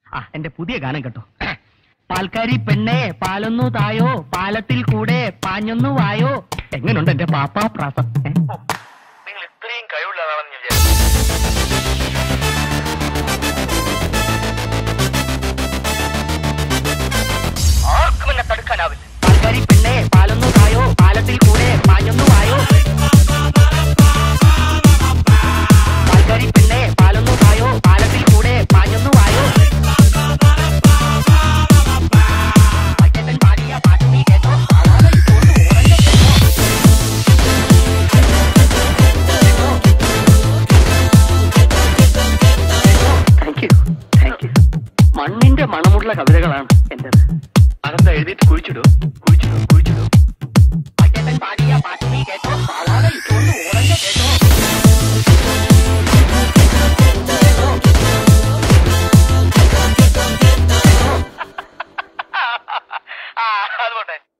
ആ എന്റെ പുതിയ ഗാനം കേട്ടോ പാൽക്കാരി പെണ്ണെ പാലൊന്നു തായോ പാലത്തിൽ കൂടെ പാഞ്ഞൊന്നു വായോ എങ്ങനുണ്ട് എന്റെ പാപ്പാ പ്രാസം ഏ? നിങ്ങൾ ഇത്രയും കഴിവുള്ളതാണെന്ന് ഞാൻ വിചാരിച്ചു ആർക്കും എന്നെ തടുക്കാനാവില്ല പാൽക്കാരി പെണ്ണെ പാലൊന്നു തായോ പാലത്തിൽ കൂടെ പാഞ്ഞൊന്നു വായോ പാൽക്കാരി പെണ്ണെ പാലൊന്നു തായോ പാലത്തിൽ കൂടെ പാഞ്ഞൊന്നു വായോ പച്ചക്കൻ പാടിയ പാട്ട് നീ കേട്ടോ ആവാതെ ഇട്ടോണ്ട് ഓടല്ലേ കേട്ടോ. താങ്ക് യു താങ്ക് യു മണ്ണിന്റെ മണമുള്ള കവിതകളാണ് എന്റേത് അതെന്താ എഴുതിയിട്ട് കുഴിച്ചിടൂ കുഴിച്ചിടൂ കുഴിച്ചിടൂ പച്ചക്കൻ പാടിയ പാട്ട് നീ കേട്ടോ ആവാതെ ഇട്ടോണ്ട് ഓടല്ലേ കേട്ടോ ആ അത് പോട്ടെ